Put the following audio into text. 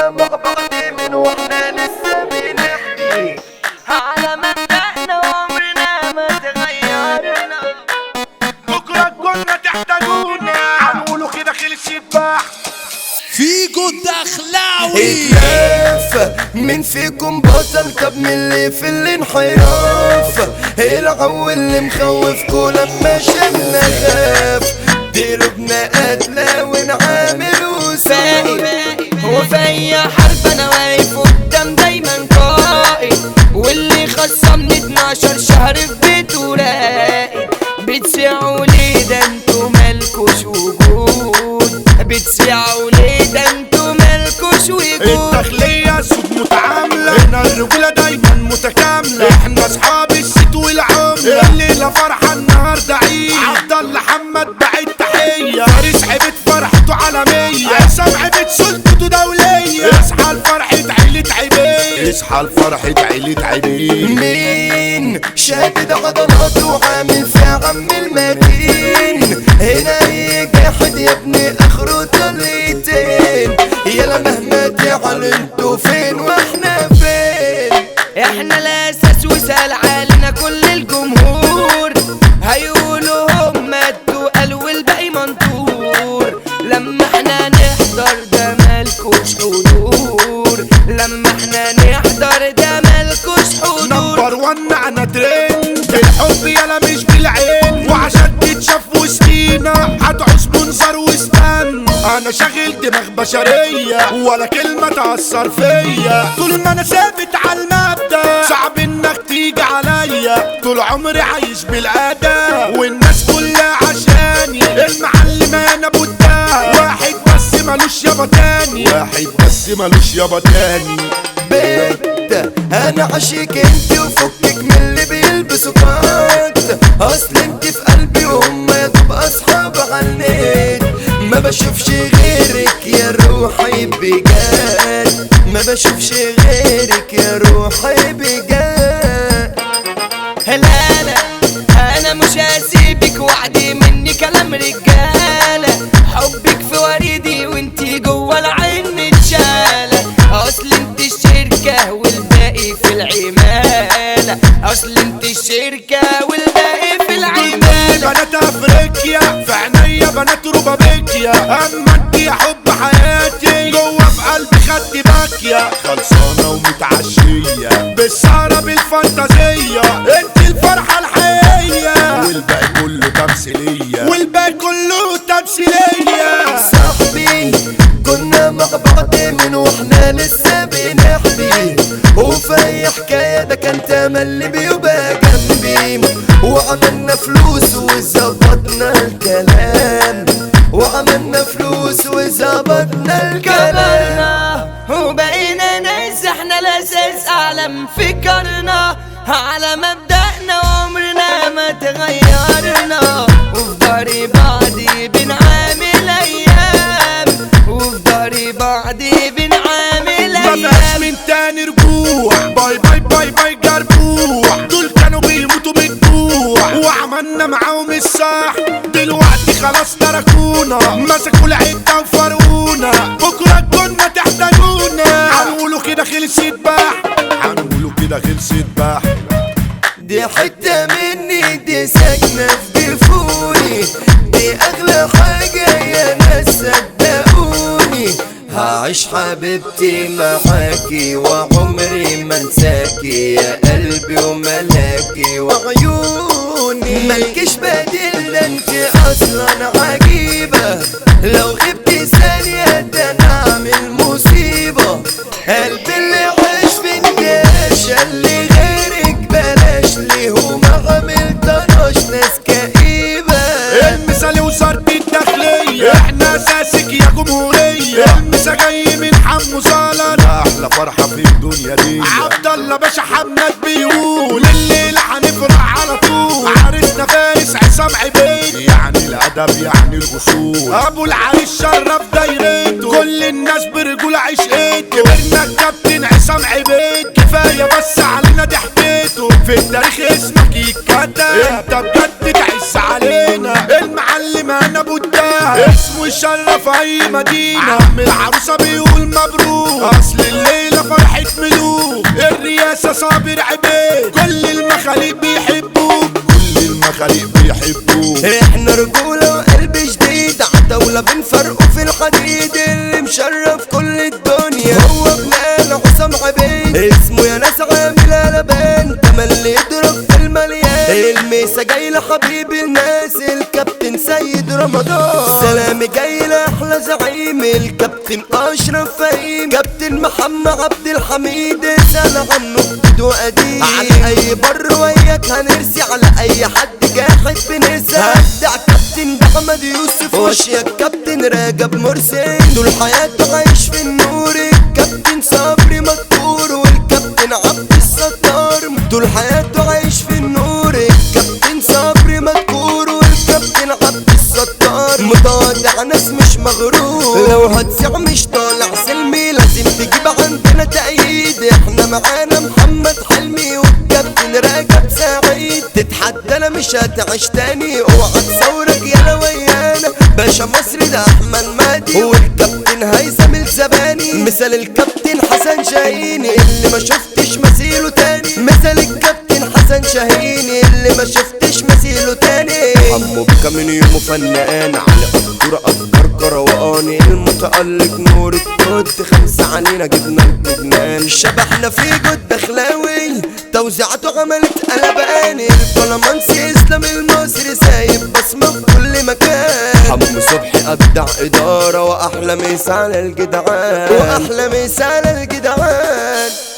كنا مع بعض من واحنا لسه بنحكي على مبدأنا وعمرنا ما تغيرنا بكرة كنا تحتاجونا هنقولوا كده خلص يتباع فيجو الدخلاوي اتلاف مين فيكم بطل طب من اللي في الانحراف العو اللي مخوفكوا لما شمنا خاف ضربنا قتلة ونعامل وسايق هو في اي حرب انا واقف قدام دايما قائد واللي خصمني 12 شهر في بيته راقد بتسيعوا ليه ده انتوا مالكوش وجود بتسيعوا ليه ده انتوا مالكوش وجود الداخلية سوق متعاملة هنا الرجولة دايما متكاملة احنا اصحاب الست والعملة الليلة فرحة النهاردة عيد عبد الله حمد بعيد تحية فارس عبد فرحته عالمية عصام عبد سلطته دولية اصحى لفرحة عيلة عبيد اصحى لفرحة عيلة عبيد مين شادد عضلاته وعامل في عم المتين هنا يجحد يا ابني اخره طليتين يلا مهما تعال انتوا فين واحنا فين احنا الاساس وسال علينا كل الجمهور هيقولوا هم التقال والباقي منطور لما احنا نحضر ده مالكوش حضور لما احنا نحضر ده مالكوش حضور نمبر ون انا ترند بالحب يلا مش بالعين وعشان تتشاف وسطينا هتعوز منظر واستنى انا شاغل دماغ بشرية ولا كلمة تأثر فيا طول ما انا ثابت على المبدأ صعب انك تيجي عليا طول عمري عايش بالاداء والناس كلها عشاني المعلم انا بودها واحد بس ملوش يابا تاني واحد بس ملوش يابا تاني بيت انا عشيك انت وفكك من اللي بيلبسوا كات اصل انت في قلبي وهم يا دوب اصحاب على ما بشوفش غيرك يا روحي بجد ما بشوفش غيرك يا روحي بجد لا لا انا مش هسيبك وعدي مني كلام رجاله حبك في وريدي وانتي جوه العين متشاله اصل انت الشركه والباقي في العماله اصل انت الشركه والباقي في العماله بنات افريقيا في عينيا بنات روبابيكيا اما انت يا حب حياتي جوه في قلبي خدت باكية خلصانة ومتعشية بالسهرة بالفانتازية انت الفرحة الحقيقية والباقي كله تمثيلية والباقي كله تمثيلية صاحبي كنا مع بعض من واحنا لسه بنحبي وفي اي حكاية ده كان تملي بيبقى جنبي وعملنا فلوس وظبطنا الكلام وعملنا فلوس وظبطنا الكلام كبرنا وبقينا ناس احنا الاساس اعلم فكرنا على مبدأنا وعمرنا ما تغيرنا وفي داري بعضي بنعامل ايام وفي داري بعضي بنعامل مفيهاش ايام من تاني رجوع باي باي باي باي جربوع دول كانوا بيموتوا من الجوع وعملنا معاهم الصح دلوقتي خلاص تركونا مسكوا العدة وفرقونا بكرة كنا تحتاجونا هنقولوا كده خلص يتباح هنقولوا كده خلص يتباح دي حتة مني دي ساكنة في جفوني دي أغلى حاجة يا ناس صدقوني هعيش حبيبتي معاكي وعمري ما انساكي يا قلبي وملاكي وعيوني ملكش بديل ده انت اصلا عجيبة لو غبتي ثانية ده انا اعمل مصيبة قلبي اللي عايش في الجيش اللي غيرك بلاش ليه وما عملتناش ناس كئيبة المثال وزارة الداخلية احنا اساسك يا جمهورية المسا جاي من حمو صالح احلى فرحة في الدنيا دي عبد الله باشا حماد بيقول الليلة هنفرح على طول عرسنا فارس عصام عبيد يعني الادب يعني الاصول ابو العريس شرف دايرته كل الناس برجولة عشقته كبرنا الكابتن عصام عبيد كفاية بس علينا ضحكته في التاريخ اسمك يتكتب انت بجد تعيش علينا المعلم سليمان ابو الدهب اسمه يشرف اي مدينة عم العروسة بيقول مبروك اصل الليلة فرحة ملوك الرئاسة صابر عبيد كل المخاليق بيحبوك كل المخاليق بيحبوك احنا رجولة وقلب جديد عتاولة بنفرقه في الحديد اللي مشرف كل الدنيا هو بلال حسام عبيد اسمه يا ناس عامل قلبان تملي يضرب في المليان الميسة جاي لحبيب الناس الكابتن سيد رمضان سلامي جاي لأحلى زعيم الكابتن أشرف فهيم كابتن محمد عبد الحميد سأل عنه جديد وقديم على أي بر وياك هنرسي على أي حد جاحد بنسى هبدع كابتن محمد يوسف وشيا كابتن راجب مرسي طول حياته عايش في النور الكابتن صبري مذكور والكابتن عبد الستار طول حياته عايش في النور الكابتن صبري مذكور والكابتن عبد الستار متواضع ناس مش مغرور لو هتسيع مش طالع سلمي لازم تجيب عندنا تأييد احنا معانا محمد حلمي والكابتن راجب سعيد تتحدى مش هتعيش تاني اوعى تصورك يا ويانا باشا مصر ده احمد مادي والكابتن هيثم الزباني مثال الكابتن حسن شاهيني اللي ما شفتش مثيله تاني مثال الكابتن حسن شاهيني اللي ما شفتش مثيله تاني حمو بكا من يومه فنان على قدر افكار كرواني المتألق نور التوت خمسة علينا جبنا الجبنان شبحنا في جد دخلاوي توزيعاته عملت قلباني الطلمانسي اسلام المصري سايب بصمة في كل مكان حمو صبحي ابدع ادارة واحلى مثال الجدعان واحلى مثال الجدعان